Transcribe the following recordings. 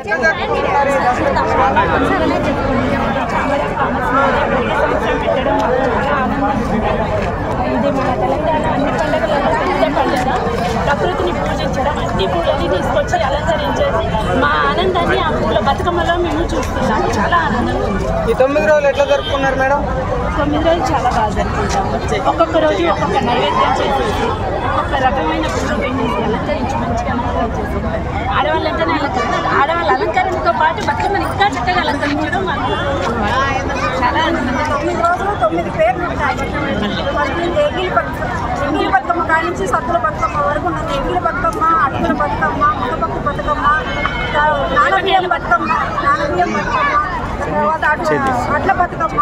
ఎట్లా జరుపుకుంటున్నారు ఈ దసరా ఇది మన తెలంగాణ అన్ని పండుగలలో పెద్ద పండుగ ప్రకృతిని పూజించడం అన్ని పూలని తీసుకొచ్చి అలంకరించేసి మా ఆనందాన్ని ఆ పూల బతుకమ్మలో మేము చూస్తున్నాము చాలా ఆనందంగా ఉంది ఈ తొమ్మిది రోజులు ఎట్లా జరుపుకున్నారు మేడం తొమ్మిది రోజులు చాలా బాగా జరుపుకుంటాము ఒక్కొక్క రోజు ఒక్కొక్క నైవేద్యం చేసేసి ఒక్కొక్క రకమైన పూలు పెట్టేసి అలంకరించి మంచిగా అలంకరించేసి ఆడవాళ్ళంటే అలంకరణ ఆడవాళ్ళ అలంకరణతో పాటు బతుకమ్మని ఇంకా చక్కగా అలంకరించడం మాకు చాలా ఆనందంగా తొమ్మిది రోజులు తొమ్మిది పేర్లు ఉంటాయి ఫస్ట్ నుంచి ఎంగిలి బతుకమ్మ ఎంగిలి బతుకమ్మ కాడి నుంచి సత్తుల బతుకమ్మ వరకు ఉన్నది ఎంగిలి బతుకమ్మ అటుకుల బతుకమ్మ మునపప్పు బతుకమ్మ నానబియ్యం బతుకమ్మ నానబియ్యం బతుకమ్మ తర్వాత అటు అట్ల బతుకమ్మ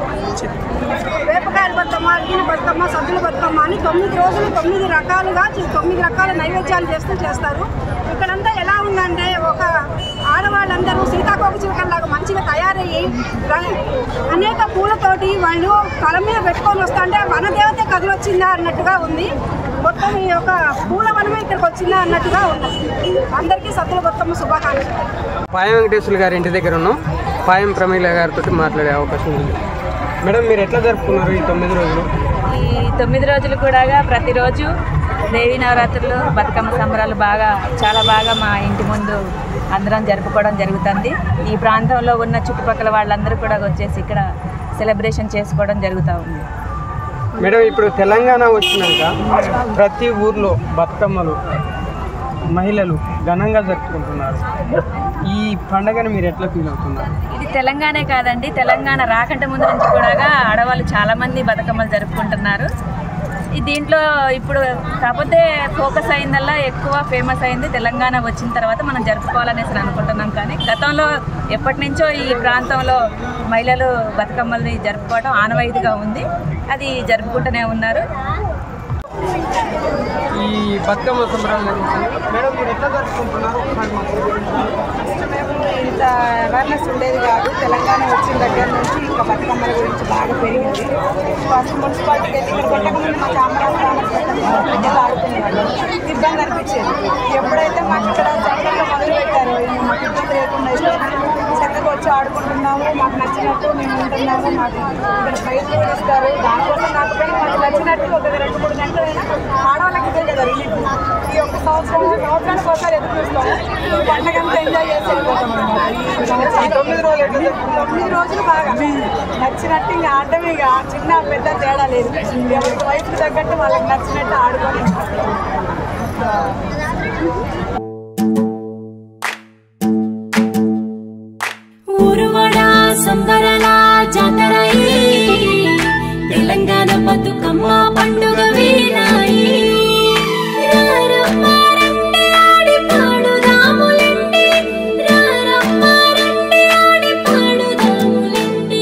వేపకాయల బతుకమ్మ అగ్గిన బతుకమ్మ సద్దుల బతుకమ్మ అని తొమ్మిది రోజులు తొమ్మిది రకాలుగా చే- తొమ్మిది రకాల నైవేద్యాలు చేస్తూ చేస్తారు ఇక్కడంతా ఎలా ఉందంటే ఒక ఆడవాళ్ళందరూ సీతాకోక చిలుకల్లాగా మంచిగా తయారయ్యి ర- అనేక పూలతోటి వాళ్ళు తల మీద పెట్టుకొని వస్తుంటే వనదేవత కదిలొచ్చిందా అన్నట్టుగా ఉంది మొత్తం ఈ యొక్క పూల వనమే ఇక్కడికి వచ్చిందా అన్నట్టుగా ఉంది అందరికీ సద్దుల బతుకమ్మ శుభాకాంక్షలు పాయం వెంకటేశ్వర గారి ఇంటి దగ్గర ఉన్నాం పాయం ప్రమీల గారితో మాట్లాడే అవకాశం ఉంది మేడం మీరు ఎట్లా జరుపుకున్నారు ఈ తొమ్మిది రోజులు ఈ తొమ్మిది రోజులు కూడా ప్రతిరోజు దేవీ నవరాత్రులు బతుకమ్మ సంబరాలు బాగా చాలా బాగా మా ఇంటి ముందు అందరం జరుపుకోవడం జరుగుతుంది ఈ ప్రాంతంలో ఉన్న చుట్టుపక్కల వాళ్ళందరూ కూడా వచ్చేసి ఇక్కడ సెలబ్రేషన్ చేసుకోవడం జరుగుతూ ఉంది మేడం ఇప్పుడు తెలంగాణ వచ్చినాక ప్రతి ఊర్లో బతుకమ్మలు మహిళలు ఘనంగా జరుపుకుంటున్నారు ఈ పండగని మీరు ఎట్లా ఫీల్ అవుతున్నారు ఇది తెలంగాణే కాదండి తెలంగాణ రాకంటే ముందు నుంచి కూడా ఆడవాళ్ళు చాలామంది బతుకమ్మలు జరుపుకుంటున్నారు ఈ దీంట్లో ఇప్పుడు కాకపోతే ఫోకస్ అయిందల్లా ఎక్కువ ఫేమస్ అయింది తెలంగాణ వచ్చిన తర్వాత మనం జరుపుకోవాలనేసి నేను అనుకుంటున్నాం కానీ గతంలో ఎప్పటి నుంచో ఈ ప్రాంతంలో మహిళలు బతుకమ్మల్ని జరుపుకోవడం ఆనవాయితీగా ఉంది అది జరుపుకుంటూనే ఉన్నారు ఈ బతుకమ్మ సంబరాలు జరుగుతున్నాయి మేడం మీరు ఎట్లా జరుపుకుంటున్నారు ఒకసారి మాకు మేము ఇంత అవేర్నెస్ ఉండేది కాదు తెలంగాణ వచ్చిన దగ్గర నుంచి ఇంకా బతుకమ్మల గురించి బాగా పెరిగింది ఫస్ట్ మున్సిపాలిటీకి వెళ్ళి ఇక్కడ కొట్టకముందు మా చామరాజు బిడ్డలు ఆడుకునేవాళ్ళు ఇబ్బంది అనిపించేది ఎప్పుడైతే మాకు ఇక్కడ సెంటర్లో మొదలు పెట్టారో ఈ మాకు ఇబ్బంది లేకుండా ఇష్టం చక్కగా వచ్చి ఆడుకుంటున్నాము మాకు నచ్చినట్టు మేము ఉంటున్నాము మాకు ఇక్కడ ప్రైజ్ కూడా ఇస్తారు దానికోసం కాకపోయినా మాకు నచ్చినట్టు ఒక రెండు మూడు గంటలైనా ఆడవాళ్ళకి ఇదే కదా రిలీఫ్ ఈ ఒక్క సంవత్సరం సంవత్సరానికి ఒకసారి ఎదురు చూస్తాము ఈ పండగంతా ఎంజాయ్ చేసి వెళ్ళిపోతాం అన్నమాట ఈ సంవత్సరం ఈ తొమ్మిది రోజులు ఎట్లా జరుపుకుంటారు తొమ్మిది రోజులు బాగా నచ్చినట్టు ఇంకా ఆడటం ఇక చిన్న పెద్ద తేడా లేదు ఎవరికి వయసుకు తగ్గట్టు వాళ్ళకి నచ్చినట్టు ఆడుకొని ఊరువడా సంబరల జాతరయి తెలంగాణ బతుకమ్మ పండుగ వీణాయి రారమ్మ రండి ఆడి పాడుదాములండి రారమ్మ రండి ఆడి పాడుదాములండి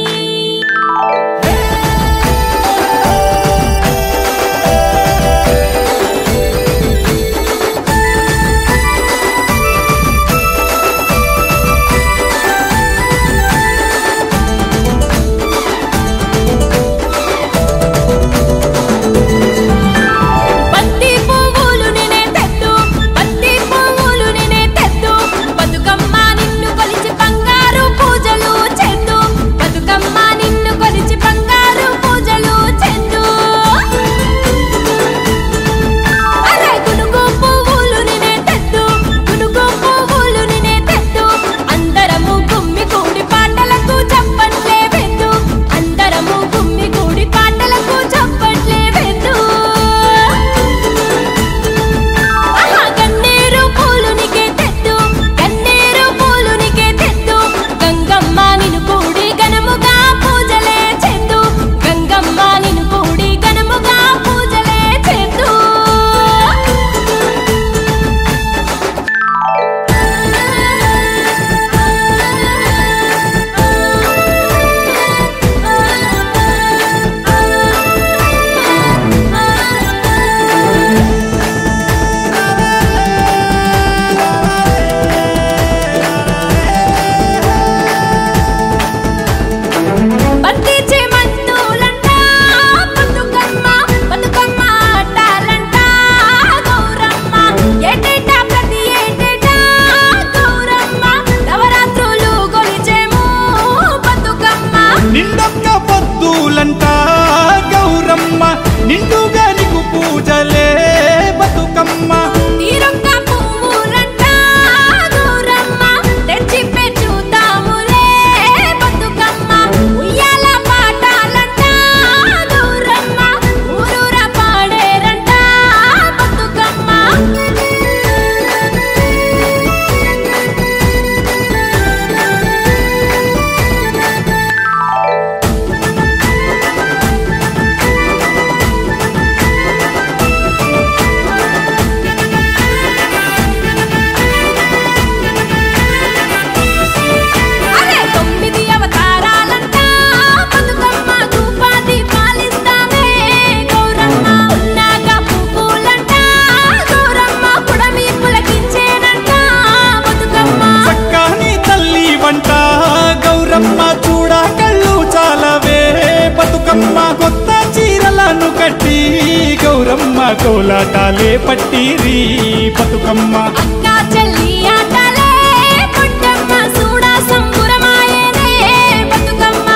కోలాటాలే పట్టిరి బతుకమ్మ అక్క చెల్లి ఆటలే పుట్టమ్మ సూడా సంబురమాయనే బతుకమ్మ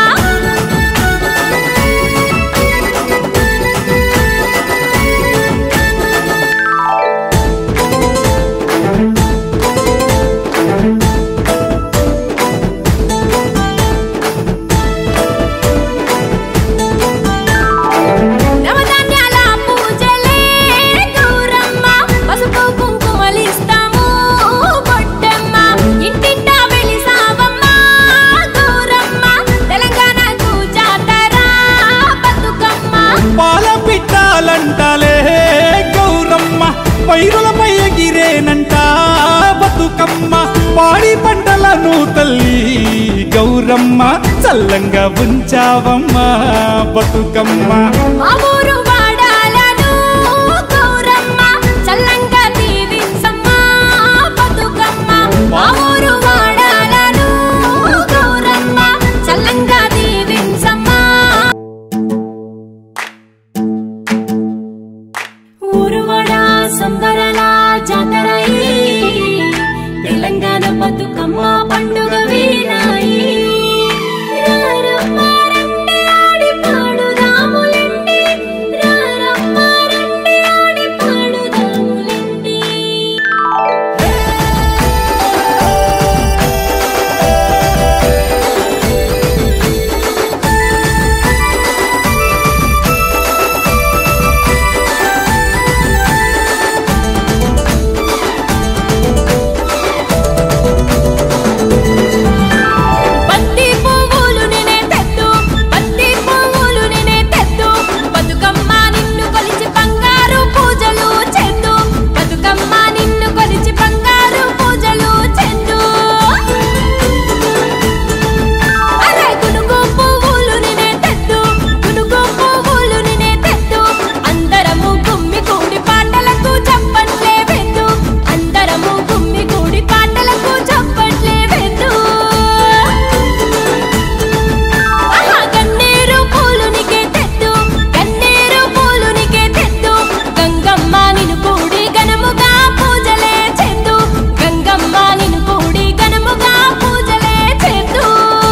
నవధాన్యాల పూజలే గౌరమ్మ పసుపు కుంకుమలిస్తాము బొట్టమ్మ ఇంటింటా వెలిసావమ్మ గౌరమ్మ తెలంగాణకు జాతర బతుకమ్మ పాల పిట్టాలంటలే గౌరమ్మ పైరులపై ఎగిరేనంట బతుకమ్మ పాడి పంటలను తల్లి గౌరమ్మ చల్లంగా ఉంచావమ్మ బతుకమ్మ మా ఊరు వాడాలను గౌరమ్మ చల్లంగా దీవించమ్మ బతుకమ్మ మా ఊరు వాడాలను గౌరమ్మ చల్లంగా దీవించమ్మ ఊరువడ సంబరల జాతరయి తెలంగాణ బతుకమ్మ పండుగ వీణాయి రారమ్మ రండి ఆడి పాడుదాములండి రారమ్మ రండి ఆడి పాడుదాములండి బంతి పువ్వులు నినే తెత్తు బంతి పువ్వులు నినే తెత్తు బతుకమ్మ నిన్ను కొలిచి బంగారు పూజలు చెందు బతుకమ్మ నిన్ను కొలిచి బంగారు పూజలు చెందు అరే గునుగు పువ్వులు నినే తెత్తు గునుగు పువ్వులు నినే తెత్తు అందరము గుమ్మి కూడి పాటలకు చప్పట్లే వెద్దు అందరము గుమ్మి కూడి పాటలకు చప్పట్లే వెద్దు ఆహా గన్నేరు పూలునికే తెత్తు గన్నేరు పూలునికే తెత్తు గంగమ్మ నిన్ను కూడి గణముగా పూజలే చేద్దు గంగమ్మ నిన్ను కూడి గణముగా పూజలే చేద్దు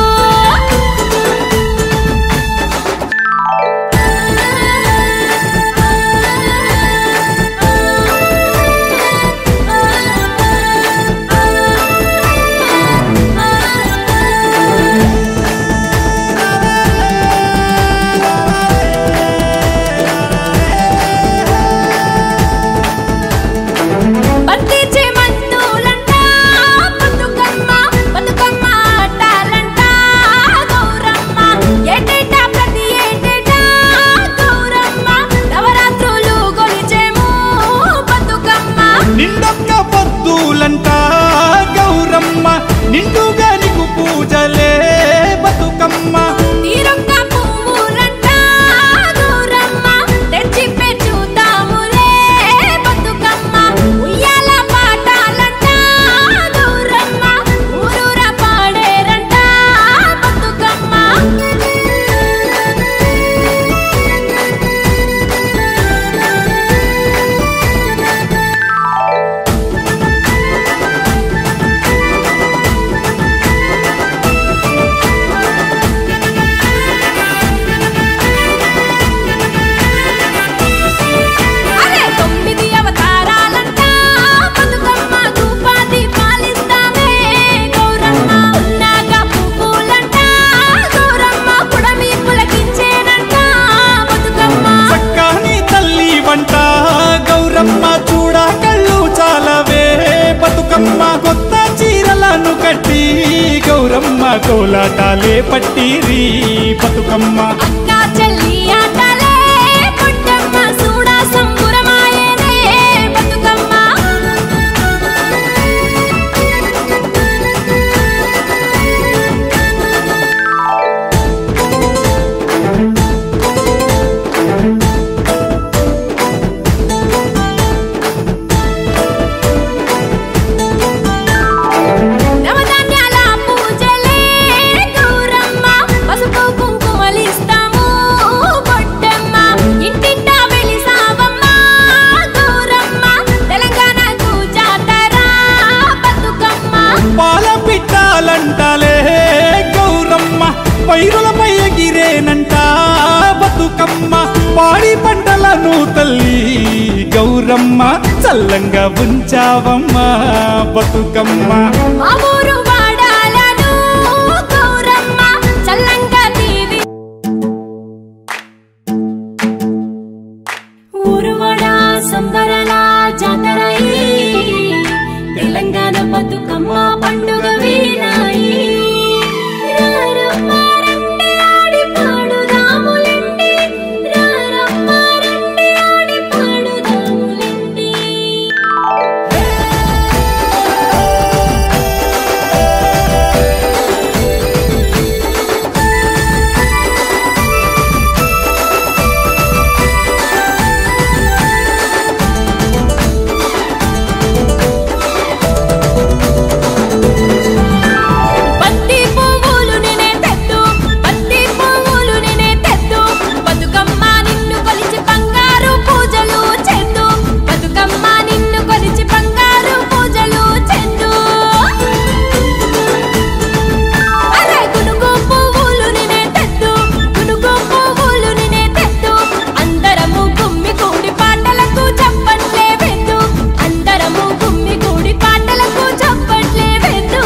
బంతి చేమంతులంట బతుకమ్మ బతుకమ్మ ఆటాలంట గౌరమ్మ ఏటేటా ప్రతి ఏటేటా గౌరమ్మ నవరాత్రులు గొలిచేము బతుకమ్మ నిండొక్క పొద్దులంట గౌరమ్మ నిండుగా నీకు పూజలే బతుకమ్మ తీరొక్క పువ్వులంట గౌరమ్మ తెచ్చి పెంచుతాములే బతుకమ్మ ఉయ్యాల పాటాలంట గౌరమ్మ ఊరూర పాడేరంట బతుకమ్మ అరే తొమ్మిది అవతారాలంట బతుకమ్మ ధూపాది పాలిస్తామే గౌరమ్మ ఉన్నాక పువ్వులంట గౌరమ్మ పుడమి పులకించేనంట బతుకమ్మ చక్కని తల్లి వంట గౌరమ్మ చూడ కళ్ళు చాలవే బతుకమ్మ కొత్త చీరలను కట్టి గౌరమ్మ కోలాటాలే పట్టిరి బతుకమ్మ అక్క చెల్లి ఆటలే పుట్టమ్మ సూడా సంబురమాయనే బతుకమ్మ నవధాన్యాల పూజలే గౌరమ్మ పసుపు కుంకుమలిస్తాము బొట్ట పాల పిట్టాలంటాలే గౌరమ్మ పైరులపై ఎగిరేనంట బతుకమ్మ పాడి పంటలను తల్లి గౌరమ్మ చల్లంగా ఉంచావమ్మ బతుకమ్మ మా ఊరు వాడాలను గౌరమ్మ చల్లంగా దీవి ఊరువాడ సంబరల జాతరై తెలంగాణ బతుకమ్మ పండుగ వీరాయి రారమ్మ రండి ఆడి పాడుదాములండి రారమ్మ రండి ఆడి పాడుదాములండి బంతి పువ్వులు నినే తెత్తు బంతి పువ్వులు నినే తెత్తు బతుకమ్మ నిన్ను కొలిచి బంగారు పూజలు చేద్దు బతుకమ్మ నిన్ను కొలిచి బంగారు పూజలు చేద్దు అరే గునుగు పువ్వులు నినే తెత్తు గునుగు పువ్వులు నినే తెత్తు అందరము గుమ్మి కూడి పాటలకు చప్పట్లే వెద్దు అందరము గుమ్మి కూడి పాటలకు చప్పట్లే వెద్దు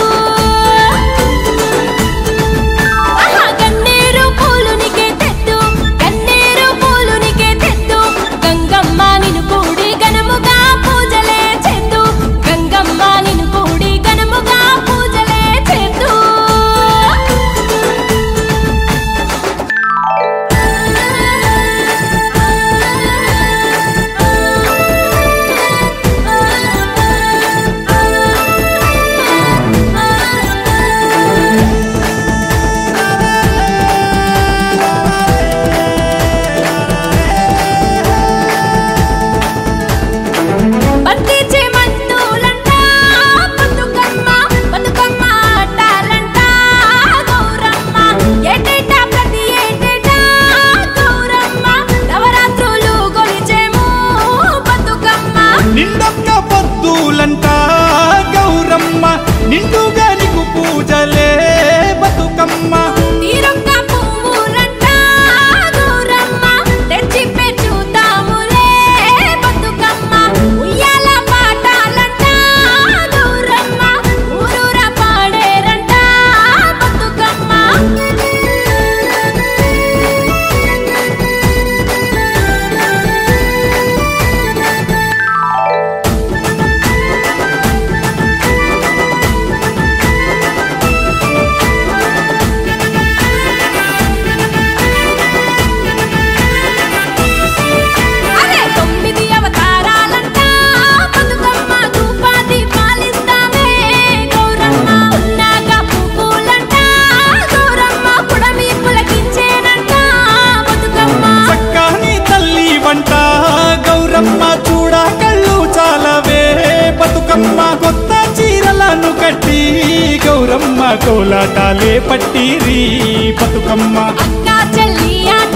ఆహా గన్నేరు పూలునికే తెత్తు గన్నేరు పూలునికే తెత్తు గంగమ్మ నిన్ను కూడి గణముగా పూజలే చేద్దు గంగమ్మ నిన్ను కూడి గణముగా పూజలే చేద్దు బంతి చేమంతులంట బతుకమ్మ బతుకమ్మ ఆటాలంట గౌరమ్మ ఏటేటా ప్రతి ఏటేటా గౌరమ్మ నవరాత్రులు గొలిచేము బతుకమ్మ నిండొక్క పొద్దులంట గౌరమ్మ నిండుగా నీకు పూజలే బతుకమ్మ తీరొక్క పువ్వులంట గౌరమ్మ తెచ్చి పెంచుతాములే బతుకమ్మ ఉయ్యాల పాటాలంట గౌరమ్మ ఊరూర పాడేరంట బతుకమ్మ అరే తొమ్మిది అవతారాలంట బతుకమ్మ రూపాది పాలిస్తామే గౌరమ్మ ఉన్నాక పువ్వులంట గౌరమ్మ పుడమి పులకించేనంట బతుకమ్మ చక్కని తల్లి వంట గౌరమ్మ చూడ కళ్ళు చాలవే బతుకమ్మ కొత్త చీరలను కట్టి గౌరమ్మ కోలాటాలే పట్టిరి బతుకమ్మ అక్క చెల్లి ఆట